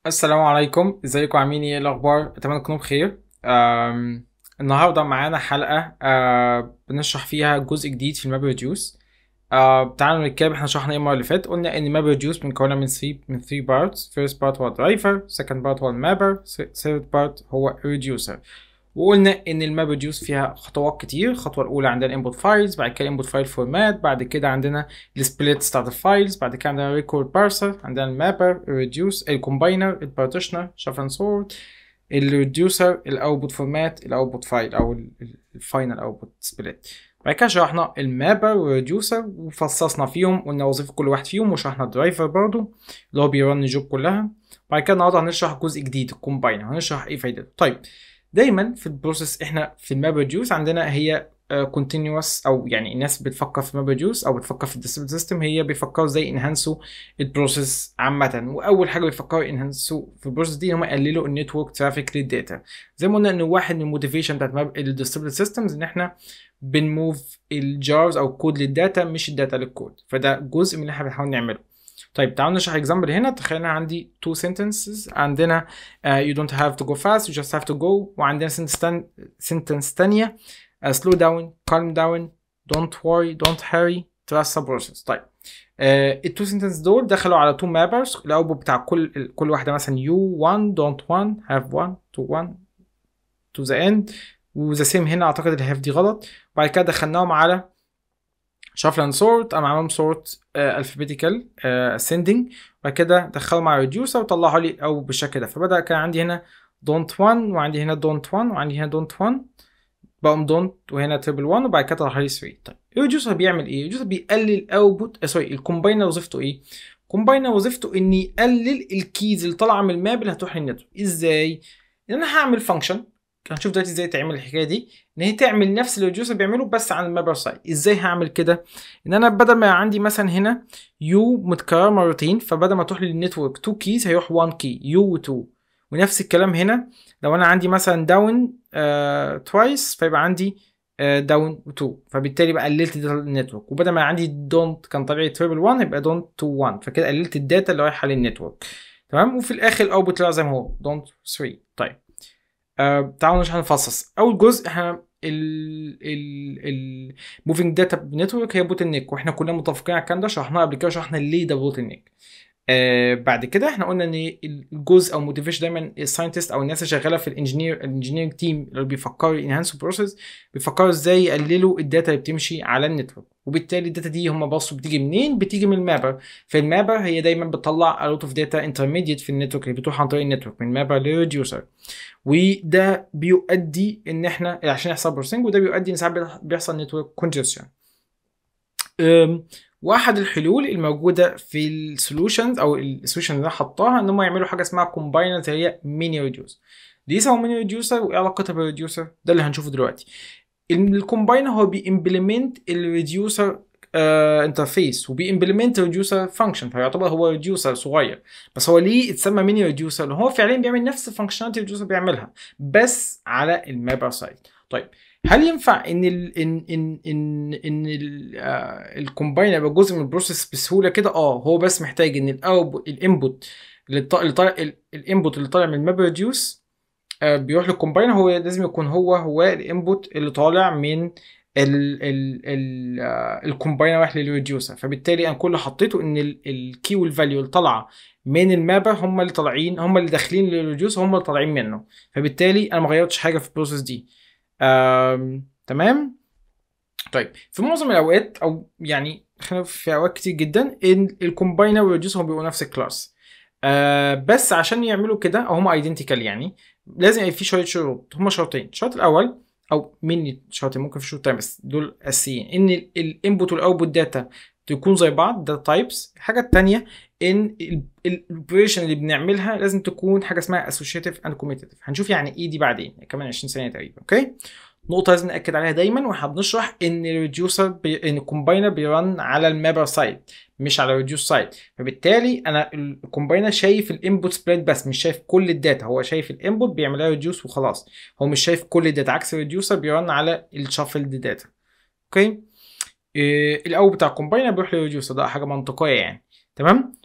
السلام عليكم ازيكم عاملين ايه الاخبار اتمنى تكونوا بخير أم... النهارده معانا حلقه أه... بنشرح فيها جزء جديد في الماب ريديوس أه... تعالوا نتكلم احنا شرحنا ايه المره اللي فاتت قلنا ان الماب ريديوس مكونه من 3 من 3 بارتس فيرست بارت هو الدرايفر سكند بارت هو المابر ثيرد بارت هو الريديوسر وقلنا ان الماب ريديوس فيها خطوات كتير الخطوه الاولى عندنا الانبوت فايلز بعد كده الانبوت فايل فورمات بعد كده عندنا السبليت ستارت فايلز بعد كده عندنا ريكورد بارسر عندنا المابر الريديوس الكومباينر البارتيشنر شاف اند سورت الريديوسر الاوتبوت فورمات الاوتبوت فايل او الفاينل اوتبوت سبليت بعد كده شرحنا المابر والريديوسر وفصصنا فيهم قلنا وظيفه كل واحد فيهم وشرحنا الدرايفر برضه اللي هو بيرن الجوب كلها بعد كده النهارده هنشرح جزء جديد الكومباينر هنشرح ايه فايدته طيب دايما في البروسيس احنا في الماب ريديوس عندنا هي كونتينوس او يعني الناس بتفكر في ماب ريديوس او بتفكر في الديستريبيوت سيستم هي بيفكروا ازاي انهانسوا البروسيس عامه واول حاجه بيفكروا انهانسوا في البروسيس دي هم يقللوا النتورك ترافيك للداتا زي ما قلنا ان واحد من الموتيفيشن بتاعت ماب الديستريبيوت سيستمز ان احنا بنموف الجارز او الكود للداتا مش الداتا للكود فده جزء من اللي احنا بنحاول نعمله طيب تعالوا نشرح اكزامبل هنا تخيل انا عندي two sentences عندنا uh, you don't have to go fast you just have to go وعندنا sentence تان sentence تانية uh, slow down calm down don't worry don't hurry trust the process طيب التو uh, sentences دول دخلوا على two mappers الاوتبوت بتاع كل كل واحده مثلا you one don't one have one to one to the end وذا سيم هنا اعتقد الهاف دي غلط وبعد كده دخلناهم على شافل اند سورت انا عاملهم سورت الفابيتيكال اسندنج وبعد كده دخلوا مع ريديوسر وطلعوا لي او بالشكل ده فبدا كان عندي هنا دونت 1 وعندي هنا دونت 1 وعندي هنا دونت 1 بقوم دونت وهنا تريبل 1 وبعد كده طلع لي 3 طيب الريديوسر بيعمل ايه؟ الريديوسر بيقلل اوتبوت سوري الكومباينر وظيفته ايه؟ الكومباينر وظيفته ان يقلل الكيز اللي طالعه من الماب اللي هتروح للنتورك ازاي؟ ان انا هعمل فانكشن هنشوف دلوقتي ازاي تعمل الحكايه دي ان هي تعمل نفس اللي الريديوسر بيعمله بس عن المابر سايد ازاي هعمل كده ان انا بدل ما عندي مثلا هنا يو متكرر مرتين فبدل ما تروح للنتورك 2 كيز هيروح 1 كي يو و2 ونفس الكلام هنا لو انا عندي مثلا داون توايس فيبقى عندي داون و2 فبالتالي بقى قللت داتا النتورك وبدل ما عندي دونت كان طبيعي تريبل 1 يبقى دونت 2 1 فكده قللت الداتا اللي رايحه للنتورك تمام وفي الاخر الاوتبوت طلع زي ما هو دونت 3 طيب آه تعالوا نشرح نفصص اول جزء احنا ال ال الموفينج داتا نتورك هي بوتل نيك واحنا كلنا متفقين على الكلام ده شرحناه قبل كده شرحنا ليه ده بوتل نيك آه بعد كده احنا قلنا ان الجزء او موتيفيشن دايما الساينتست او الناس اللي شغاله في الانجينير الانجينيرنج تيم اللي بيفكروا ينهانسوا بروسيس بيفكروا ازاي يقللوا الداتا اللي بتمشي على النتورك وبالتالي الداتا دي هم بصوا بتيجي منين بتيجي من المابر فالمابر هي دايما بتطلع a lot of data intermediate في النتورك اللي بتروح عن طريق النتورك من مابر لريديوسر وده بيؤدي ان احنا عشان يحصل بروسيسنج وده بيؤدي ان ساعات بيحصل نتورك كونجستشن واحد الحلول الموجوده في السولوشنز او السولوشن اللي انا حطاها ان هم يعملوا حاجه اسمها كومباينرز هي ميني ريديوسر دي يسموا ميني ريديوسر وايه علاقتها بالريديوسر ده اللي هنشوفه دلوقتي الكومباينر هو بيمبلمنت الريديوسر انترفيس وبيمبلمنت ريديوسر فانكشن فيعتبر هو ريديوسر صغير بس هو ليه اتسمى ميني ريديوسر هو فعليا بيعمل نفس الفانكشناليتي الريديوسر بيعملها بس على المابر سايد طيب هل ينفع ان ال ان ان ان ان الكومباينر يبقى جزء من البروسيس بسهوله كده اه هو بس محتاج ان الاوتبوت الانبوت اللي طالع الانبوت اللي طالع من الماب ريديوس بيروح للكومباينر هو لازم يكون هو هو الانبوت اللي طالع من ال ال ال الكومباينر رايح للريديوسر فبالتالي انا كل اللي حطيته ان الكي والفاليو اللي طالعه من المابر هم اللي طالعين هم اللي داخلين للريديوسر هم اللي طالعين منه فبالتالي انا ما غيرتش حاجه في البروسيس دي تمام طيب في معظم الاوقات او يعني خلينا في اوقات كتير جدا ان الكومباينر والريديوسر هم بيبقوا نفس الكلاس آه بس عشان يعملوا كده او هم ايدنتيكال يعني لازم يبقى في شويه شروط هم شرطين الشرط الاول او ميني شرطين ممكن في شروط بس دول اساسيين ان الانبوت والاوتبوت داتا تكون زي بعض ده تايبس الحاجه الثانيه ان الاوبريشن اللي بنعملها لازم تكون حاجه اسمها اسوشيتيف اند كوميتيف هنشوف يعني ايه دي بعدين كمان 20 ثانيه تقريبا اوكي نقطه لازم ناكد عليها دايما واحنا بنشرح ان الريديوسر بي... ان الكومباينر بيرن على المابر سايد مش على الريديوس سايد فبالتالي انا الكومباينر شايف الانبوت سبريد بس مش شايف كل الداتا هو شايف الانبوت بيعملها ريديوس وخلاص هو مش شايف كل الداتا عكس الريديوسر بيرن على الشافلد داتا اوكي إيه الاول بتاع الكومباينر بيروح للريديوسر ده حاجه منطقيه يعني تمام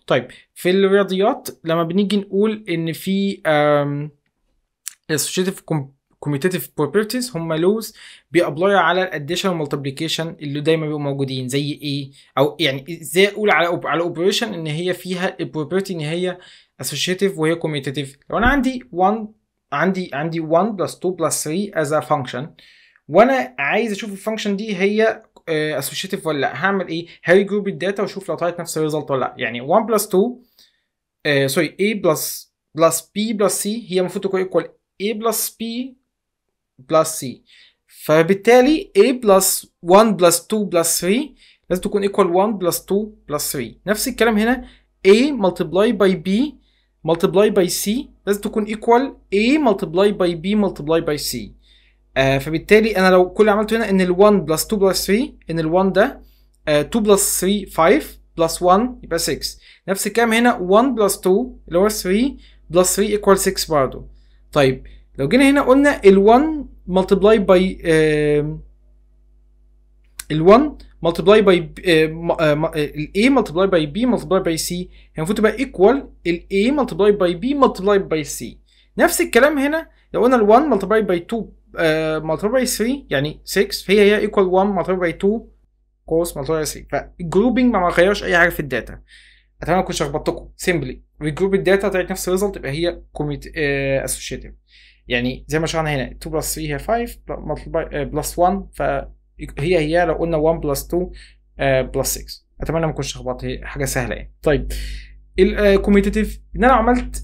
طيب في الرياضيات لما بنيجي نقول ان في um, associative commutative properties هم لوز بيابلاي على الاديشن والمالتيبليكيشن اللي دايما بيبقوا موجودين زي ايه او يعني ازاي اقول على على اوبريشن ان هي فيها البروبرتي ان هي associative وهي commutative لو انا عندي 1 عندي عندي 1 plus 2 plus 3 as a function وانا عايز اشوف الفانكشن دي هي اسوشيتيف ولا لا هعمل ايه هاري جروب الداتا واشوف لو طلعت نفس الريزلت ولا لا يعني 1 بلس 2 سوري a بلس بلس b بلس c هي المفروض تكون ايكوال a بلس b بلس c فبالتالي a بلس 1 بلس 2 بلس 3 لازم تكون ايكوال 1 بلس 2 بلس 3 نفس الكلام هنا a multiply by b multiply by c لازم تكون equal a multiply by b multiply by c آه فبالتالي انا لو كل اللي عملته هنا ان ال1 بلس 2 بلس 3 ان ال1 ده آه 2 بلس 3 5 بلس 1 يبقى 6 نفس الكلام هنا 1 بلس 2 اللي هو 3 بلس 3 equal 6 برضه طيب لو جينا هنا قلنا ال1 multiply by آه ال1 multiply by ال A multiply by B multiply by C هي المفروض تبقى equal ال A multiply by B multiply by C نفس الكلام هنا لو قلنا ال 1 multiply by 2 uh, multiply by 3 يعني 6 فهي هي equal 1 multiply by 2 cos multiply by 3 فالجروبنج ما غيرش اي حاجه في الداتا اتمنى اكون شخبطتكم سيمبلي ريجروب الداتا طلعت نفس الريزلت يبقى هي كوميت اسوشيتيف يعني زي ما شرحنا هنا 2 بلس 3 هي 5 بلس 1 فهي هي لو قلنا 1 بلس 2 بلس 6 اتمنى ما اكونش شخبطت هي حاجه سهله يعني طيب الكوميتيتيف ان انا عملت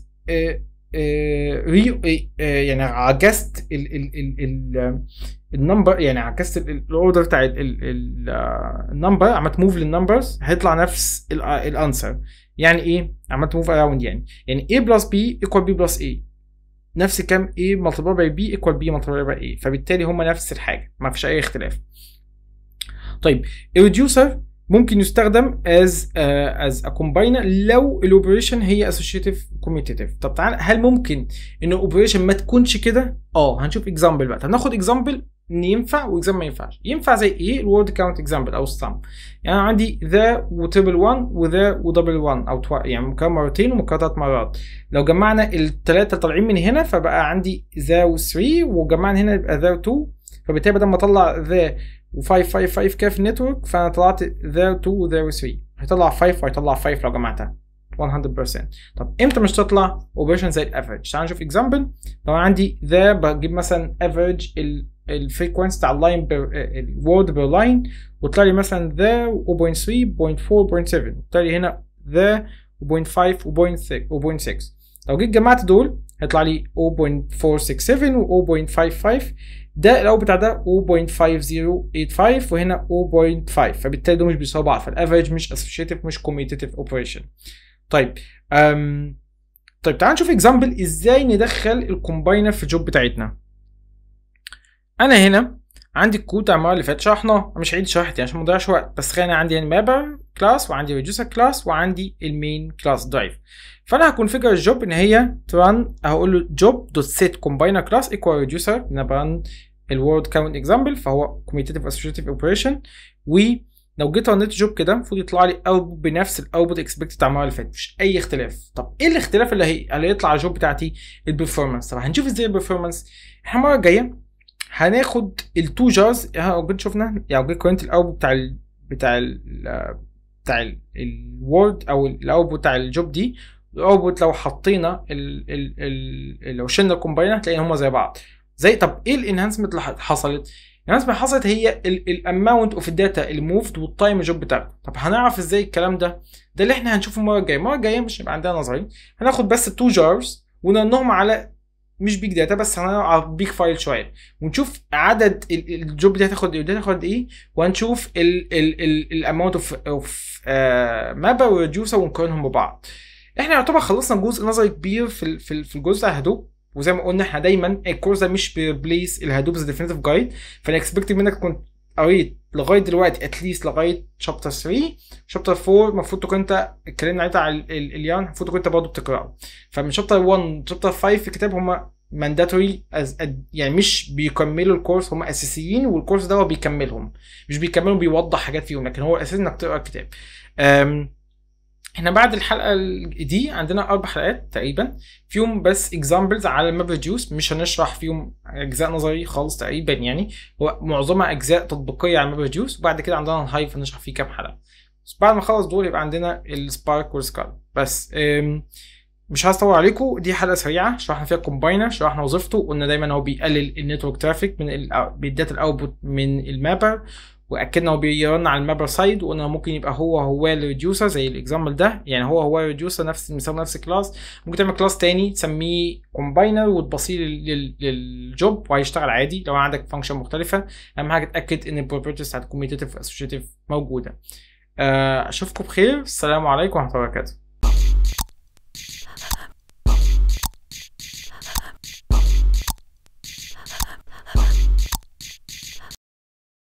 ري يعني عجزت النمبر يعني عكست الاوردر بتاع النمبر عملت موف للنمبرز هيطلع نفس الانسر يعني ايه عملت موف اراوند يعني يعني a بلس b equal b بلس a نفس كام a multiplied by b equal b multiplied by a فبالتالي هما نفس الحاجه ما فيش اي اختلاف طيب الريديوسر ممكن يستخدم as uh, as a combiner لو الاوبريشن هي associative commutative طب تعال هل ممكن ان الاوبريشن ما تكونش كده اه هنشوف اكزامبل بقى طب ناخد اكزامبل ان ينفع واكزامبل ما ينفعش ينفع زي ايه الورد كاونت اكزامبل او السم يعني انا عندي ذا وتربل 1 وذا ودبل 1 او توا يعني مكرر مرتين ومكرر ثلاث مرات لو جمعنا الثلاثه طالعين من هنا فبقى عندي ذا و3 وجمعنا هنا يبقى ذا و2 فبالتالي بدل ما اطلع ذا و555 كده في النتورك فانا طلعت ذا 2 وذا 3 هيطلع 5 وهيطلع 5 لو جمعتها 100% طب امتى مش تطلع اوبريشن زي الافريج تعال نشوف اكزامبل لو عندي ذا بجيب مثلا افريج الفريكونسي بتاع اللاين الوورد بير لاين وطلع لي مثلا ذا 0.3 0.4 0.7 طلع لي هنا ذا 0.5 و0.6 لو جيت جمعت دول هيطلع لي 0.467 و 0.55 ده الاول بتاع ده 0.5085 وهنا 0.5 فبالتالي دول مش بيساووا بعض فالافريج مش اسوشيتيف مش كوميتيتيف اوبريشن طيب أم طيب تعال نشوف اكزامبل ازاي ندخل الكومباينر في الجوب بتاعتنا انا هنا عندي الكود بتاع المره اللي فاتت شرحناه مش هعيد شرحتي عشان ما نضيعش وقت بس خلينا عندي يعني مابر كلاس وعندي ريديوسر كلاس وعندي المين كلاس درايف فانا هكونفيجر الجوب ان هي تران هقول له جوب دوت سيت كومباينر كلاس ايكوال ريديوسر انا بران الورد كاونت اكزامبل فهو كوميتيتيف اسوشيتيف اوبريشن ولو جيت رنيت جوب كده المفروض يطلع لي اوتبوت بنفس الاوتبوت اكسبكتد بتاع المره اللي فاتت مش اي اختلاف طب ايه الاختلاف اللي هي اللي هيطلع على الجوب بتاعتي البرفورمانس طب هنشوف ازاي البرفورمانس احنا المره الجايه هناخد التو جارز لو جيت شفنا يعني جيت قارنت الاوتبوت بتاع ال بتاع ال بتاع الوورد او الاوتبوت بتاع الجوب دي الاوتبوت لو حطينا ال ال ال لو شلنا الكومباينر هتلاقي هما زي بعض زي طب ايه الانهانسمنت اللي حصلت؟ الانهانسمنت حصلت هي الاماونت اوف الداتا الموفد والتايم جوب بتاعته طب هنعرف ازاي الكلام ده؟ ده اللي احنا هنشوفه المره الجايه المره الجايه مش هيبقى عندنا نظري هناخد بس التو جارز ونرنهم على مش بيج داتا بس هنلعب على بيج فايل شويه ونشوف عدد الجوب دي هتاخد ايه ودي هتاخد ايه وهنشوف الاماونت اوف اوف مابا وريديوسر ونقارنهم ببعض احنا يعتبر خلصنا جزء نظري كبير في في في الجزء بتاع هدوب وزي ما قلنا احنا دايما الكورس ده مش بيربليس الهدوب ذا ديفينيتيف جايد فانا اكسبكت منك تكون قريت لغايه دلوقتي اتليست لغايه شابتر 3 شابتر 4 المفروض تكون انت اتكلمنا عليه على اليان المفروض تكون انت برضه بتقراه فمن شابتر 1 شابتر 5 في الكتاب هم مانداتوري يعني مش بيكملوا الكورس هم اساسيين والكورس ده هو بيكملهم مش بيكملهم بيوضح حاجات فيهم لكن هو اساسي انك تقرا الكتاب احنا بعد الحلقه دي عندنا اربع حلقات تقريبا فيهم بس اكزامبلز على الماب ريديوس مش هنشرح فيهم اجزاء نظري خالص تقريبا يعني هو معظمها اجزاء تطبيقيه على الماب ريديوس وبعد كده عندنا الهايف هنشرح فيه كام حلقه بس بعد ما نخلص دول يبقى عندنا السبارك والسكال بس أم، مش عايز اطول عليكم دي حلقه سريعه شرحنا فيها كومباينر شرحنا وظيفته قلنا دايما هو بيقلل النتورك ترافيك من ال- بيدات الاوتبوت من المابر واكدنا هو بيرن على المابر سايد وقلنا ممكن يبقى هو هو الريديوسر زي الاكزامبل ده يعني هو هو الريديوسر نفس بنسمي نفس الكلاس ممكن تعمل كلاس تاني تسميه كومباينر وتبصيه لل- لل- للجوب وهيشتغل عادي لو عندك فانكشن مختلفه اهم حاجه تاكد ان البروبرتيز بتاعت الكوميتيتيف اسوشيتيف موجوده آه، اشوفكم بخير السلام عليكم ورحمه الله وبركاته